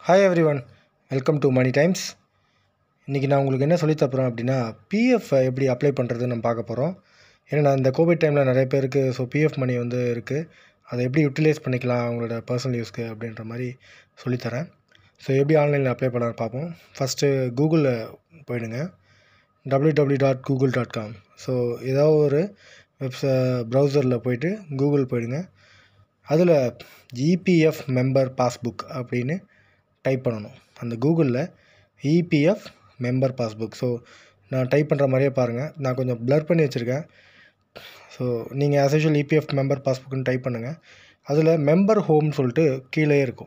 hi everyone welcome to Money Times இன்றைக்கி நான் உங்களுக்கு என்ன சொல்லித் தப்புறேன் அப்படின்னா பிஎஃப் எப்படி அப்ளை பண்ணுறதுன்னு நம்ம பார்க்க போகிறோம் ஏன்னா நான் இந்த கோவிட் டைமில் நிறைய பேருக்கு ஸோ பிஎஃப் மணி வந்து இருக்குது அதை எப்படி யூட்டிலைஸ் பண்ணிக்கலாம் அவங்களோட பர்சனல் யூஸ்க்கு அப்படின்ற மாதிரி சொல்லித்தரேன் ஸோ எப்படி ஆன்லைனில் அப்ளை பண்ண பார்ப்போம் ஃபஸ்ட்டு கூகுளில் போயிடுங்க W W dot Google dot com so ஏதாவது ஒரு வெப்ச ப்ரௌசரில் போயிட்டு கூகுள் போயிடுங்க அதில் இபிஎஃப் மெம்பர் பாஸ்புக் அப்படின்னு டைப் பண்ணணும் அந்த கூகுளில் இபிஎஃப் மெம்பர் பாஸ்புக் ஸோ நான் டைப் பண்ணுற மாதிரியே பாருங்கள் நான் கொஞ்சம் ப்ளர் பண்ணி வச்சுருக்கேன் ஸோ நீங்கள் ஆஸ் யூஷுவல் இபிஎஃப் மெம்பர் பாஸ்புக்னு டைப் பண்ணுங்கள் அதில் மெம்பர் ஹோம்னு சொல்லிட்டு கீழே இருக்கும்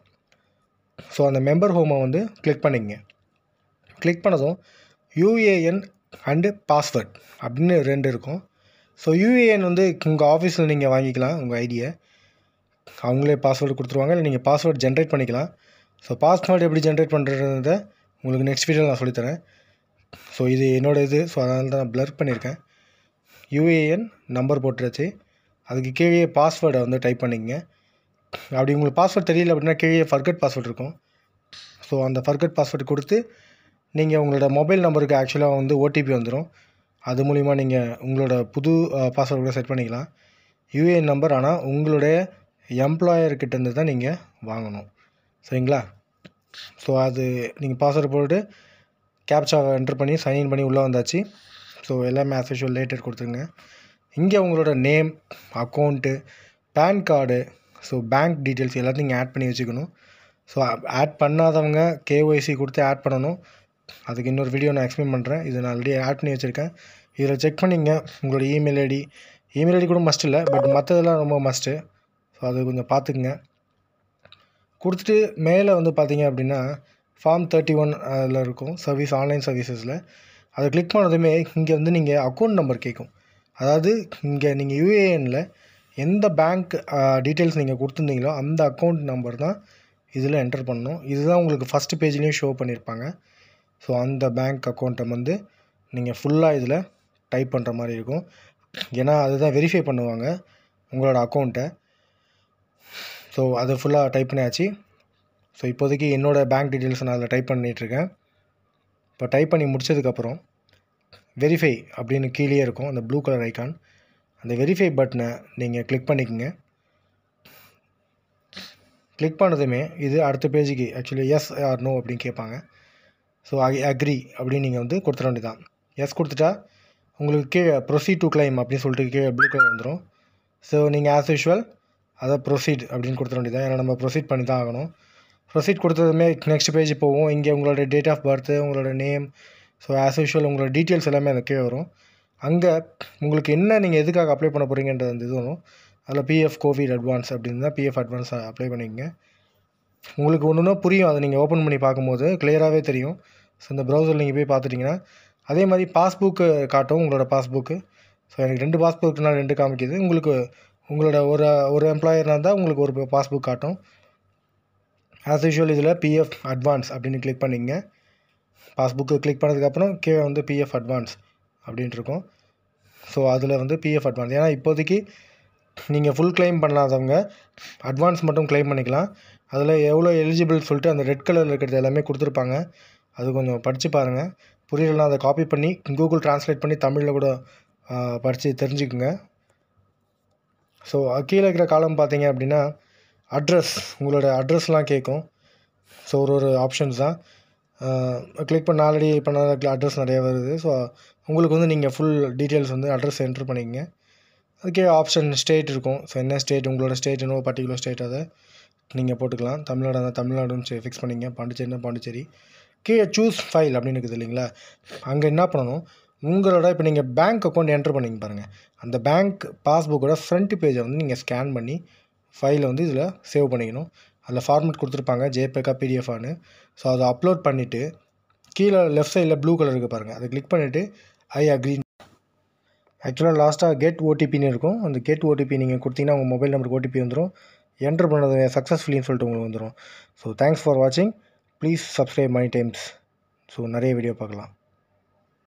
ஸோ அந்த மெம்பர் ஹோமை வந்து கிளிக் பண்ணிக்கங்க கிளிக் பண்ணதும் யூஏஎன் அண்டு பாஸ்வேர்ட் அப்படின்னு ரெண்டு இருக்கும் ஸோ யூஏஎன் வந்து உங்கள் ஆஃபீஸில் நீங்கள் வாங்கிக்கலாம் உங்கள் ஐடியை அவங்களே பாஸ்வேர்டு கொடுத்துருவாங்க இல்லை நீங்கள் பாஸ்வேர்டு ஜென்ரேட் பண்ணிக்கலாம் ஸோ பாஸ்வேர்டு எப்படி ஜென்ரேட் பண்ணுறத உங்களுக்கு நெக்ஸ்ட் வீடியோவில் நான் சொல்லித்தரேன் ஸோ இது என்னோட இது ஸோ அதனால தான் நான் ப்ளர் பண்ணியிருக்கேன் யூஏஎன் நம்பர் போட்டுருச்சு அதுக்கு கீழே பாஸ்வேர்டை வந்து டைப் பண்ணிக்கங்க அப்படி உங்களுக்கு பாஸ்வேர்ட் தெரியல அப்படின்னா கீழே ஃபர்கட் பாஸ்வேர்ட் இருக்கும் ஸோ அந்த ஃபர்கட் பாஸ்வேர்டு கொடுத்து நீங்கள் உங்களோட மொபைல் நம்பருக்கு ஆக்சுவலாக வந்து ஓடிபி வந்துடும் அது மூலிமா நீங்கள் உங்களோட புது பாஸ்வேர்டு கூட செட் பண்ணிக்கலாம் யூஏஎன் நம்பர் ஆனால் உங்களுடைய எம்ப்ளாயர்கிட்டேருந்து தான் நீங்கள் வாங்கணும் சரிங்களா ஸோ அது நீங்கள் பாஸ்வேர்டு போட்டு கேப்சாவை என்டர் பண்ணி சைன்இன் பண்ணி உள்ளே வந்தாச்சு ஸோ எல்லாமே ஆஸ் யூஷுவல் லேட்டட் கொடுத்துருங்க இங்கே உங்களோட name account PAN card so bank details எல்லாத்தையும் நீங்கள் ஆட் பண்ணி வச்சுக்கணும் ஸோ ஆட் பண்ணாதவங்க கேஒய்சி கொடுத்து ஆட் பண்ணணும் அதுக்கு இன்னொரு வீடியோ நான் எக்ஸ்பிளைன் பண்ணுறேன் இது நான் ஆல்ரெடி ஆட் பண்ணி வச்சுருக்கேன் இதில் செக் பண்ணிங்க உங்களோட இமெயில் ஐடி இமெயில் ஐடி கூட மஸ்ட் இல்லை பட் மற்றதெல்லாம் ரொம்ப மஸ்ட்டு ஸோ அது கொஞ்சம் பார்த்துக்குங்க கொடுத்துட்டு மேலே வந்து பார்த்தீங்க அப்படின்னா ஃபார்ம் தேர்ட்டி ஒன் அதில் இருக்கும் சர்வீஸ் ஆன்லைன் சர்வீசஸில் அதை கிளிக் பண்ணதுமே இங்கே வந்து நீங்கள் அக்கௌண்ட் நம்பர் கேட்கும் அதாவது இங்கே நீங்கள் யூஏஎனில் எந்த பேங்க் டீட்டெயில்ஸ் நீங்கள் கொடுத்துருந்தீங்களோ அந்த அக்கௌண்ட் நம்பர் தான் இதில் என்டர் பண்ணணும் இதுதான் உங்களுக்கு ஃபஸ்ட்டு பேஜ்லேயும் ஷோ பண்ணியிருப்பாங்க ஸோ அந்த பேங்க் அக்கௌண்ட்டை வந்து நீங்கள் ஃபுல்லாக இதில் டைப் பண்ணுற மாதிரி இருக்கும் ஏன்னா அதுதான் வெரிஃபை பண்ணுவாங்க உங்களோட அக்கௌண்ட்டை ஸோ அது ஃபுல்லாக டைப் பண்ணியாச்சு ஸோ இப்போதைக்கு என்னோடய பேங்க் டீட்டெயில்ஸ் நான் அதில் டைப் பண்ணிகிட்ருக்கேன் இப்போ டைப் பண்ணி முடிச்சதுக்கப்புறம் வெரிஃபை அப்படின்னு கீழே இருக்கும் அந்த ப்ளூ கலர் ஐக்கான் அந்த வெரிஃபை பட்டனை நீங்கள் கிளிக் பண்ணிக்கோங்க கிளிக் பண்ணதுமே இது அடுத்த பேஜுக்கு ஆக்சுவலி எஸ் ஆர் நோ அப்படின்னு கேட்பாங்க ஸோ அக்ரி அப்படின்னு நீங்கள் வந்து கொடுத்துட வேண்டியதான் எஸ் கொடுத்துட்டா உங்களுக்கு கீழே ப்ரொசீட் டு கிளைம் அப்படின்னு சொல்லிட்டு கீழே ப்ளூ கலர் வந்துடும் ஸோ நீங்கள் ஆஸ் யூஷுவல் அதை ப்ரொசீட் அப்படின்னு கொடுத்துட வேண்டியதான் ஏன்னா நம்ம ப்ரொசீட் பண்ணி தான் ஆகணும் ப்ரொசீட் கொடுத்ததுமே நெக்ஸ்ட் பேஜ் போவோம் இங்கே உங்களோட டேட் ஆஃப் பர்த்து உங்களோட நேம் ஸோ ஆஸ் யூஷுவல் உங்களோட டீட்டெயில்ஸ் எல்லாமே அந்த கீழே வரும் அங்கே உங்களுக்கு என்ன நீங்கள் எதுக்காக அப்ளை பண்ண போகிறீங்கன்றது அந்த இது வரும் அதில் பிஎஃப் கோவிட் அட்வான்ஸ் அப்படின்னு தான் பிஎஃப் அட்வான்ஸ் அப்ளை பண்ணிக்கங்க உங்களுக்கு ஒன்று ஒன்றா புரியும் அதை நீங்கள் ஓப்பன் பண்ணி பார்க்கும்போது கிளியராகவே தெரியும் ஸோ இந்த ப்ரௌசரில் நீங்கள் போய் பார்த்துட்டிங்கன்னா அதே மாதிரி பாஸ்புக்கு காட்டும் உங்களோட பாஸ்புக்கு ஸோ எனக்கு ரெண்டு பாஸ்புக்னா ரெண்டு காமிக்குது உங்களுக்கு உங்களோட ஒரு ஒரு எம்ப்ளாயர்னா இருந்தால் உங்களுக்கு ஒரு பாஸ்புக் காட்டும் ஆஸ் யூஷுவல் இதில் பிஎஃப் அட்வான்ஸ் அப்படின்னு கிளிக் பண்ணிங்க பாஸ்புக்கு கிளிக் பண்ணதுக்கப்புறம் கீழே வந்து பிஎஃப் அட்வான்ஸ் அப்படின்ட்டு இருக்கும் ஸோ அதில் வந்து பிஎஃப் அட்வான்ஸ் ஏன்னா இப்போதைக்கு நீங்கள் ஃபுல் கிளைம் பண்ணாதவங்க அட்வான்ஸ் மட்டும் கிளைம் பண்ணிக்கலாம் அதில் எவ்வளோ எலிஜிபிள் சொல்லிட்டு அந்த ரெட் கலரில் இருக்கிறது எல்லாமே கொடுத்துருப்பாங்க அது கொஞ்சம் படித்து பாருங்கள் புரியலனா அதை காப்பி பண்ணி கூகுள் ட்ரான்ஸ்லேட் பண்ணி தமிழில் கூட படித்து தெரிஞ்சுக்குங்க ஸோ கீழே இருக்கிற காலம் பார்த்தீங்க அப்படின்னா அட்ரஸ் உங்களோட அட்ரஸ்லாம் கேட்கும் ஸோ ஒரு ஒரு ஆப்ஷன்ஸ் தான் கிளிக் பண்ண ஆல்ரெடி பண்ண அட்ரஸ் நிறையா வருது ஸோ உங்களுக்கு வந்து நீங்கள் ஃபுல் டீட்டெயில்ஸ் வந்து அட்ரஸ் என்ட்ரு பண்ணிக்கங்க அதுக்கே ஆப்ஷன் ஸ்டேட் இருக்கும் ஸோ என்ன ஸ்டேட் உங்களோட ஸ்டேட் என்ன பர்டிகுலர் ஸ்டேட் அதை நீங்கள் போட்டுக்கலாம் தமிழ்நாடு இருந்தால் தமிழ்நாடுன்னு ஃபிக்ஸ் பண்ணிங்க பாண்டிச்சேரினா பாண்டிச்சேரி கீழே சூஸ் ஃபைல் அப்படின்னு இருக்குது இல்லைங்களா அங்கே என்ன பண்ணணும் உங்களோட இப்போ நீங்கள் பேங்க் அக்கௌண்ட் என்ட்ரு பண்ணிங்க பாருங்கள் அந்த பேங்க் பாஸ்புக்கோட ஃப்ரண்ட் பேஜை வந்து நீங்கள் ஸ்கேன் பண்ணி ஃபைலை வந்து இதில் சேவ் பண்ணிக்கணும் அதில் ஃபார்மெட் கொடுத்துருப்பாங்க ஜேபேக்கா பிடிஎஃபானு ஸோ அதை அப்லோட் பண்ணிவிட்டு கீழே லெஃப்ட் சைடில் ப்ளூ கலர் இருக்குது பாருங்கள் அதை கிளிக் பண்ணிவிட்டு ஐ அக்ரி ஆக்சுவலாக லாஸ்ட்டாக கெட் ஓடிபின்னு இருக்கும் அந்த கெட் ஓடிபி நீங்கள் கொடுத்தீங்கன்னா உங்கள் மொபைல் நம்பருக்கு ஓடிபி வந்துடும் என்ட்ரு பண்ணது சக்ஸஸ்ஃபுல்லின்னு சொல்லிட்டு உங்களுக்கு வந்துடும் ஸோ தேங்க்ஸ் ஃபார் வாட்சிங் please subscribe money times so நிறைய வீடியோ பார்க்கலாம்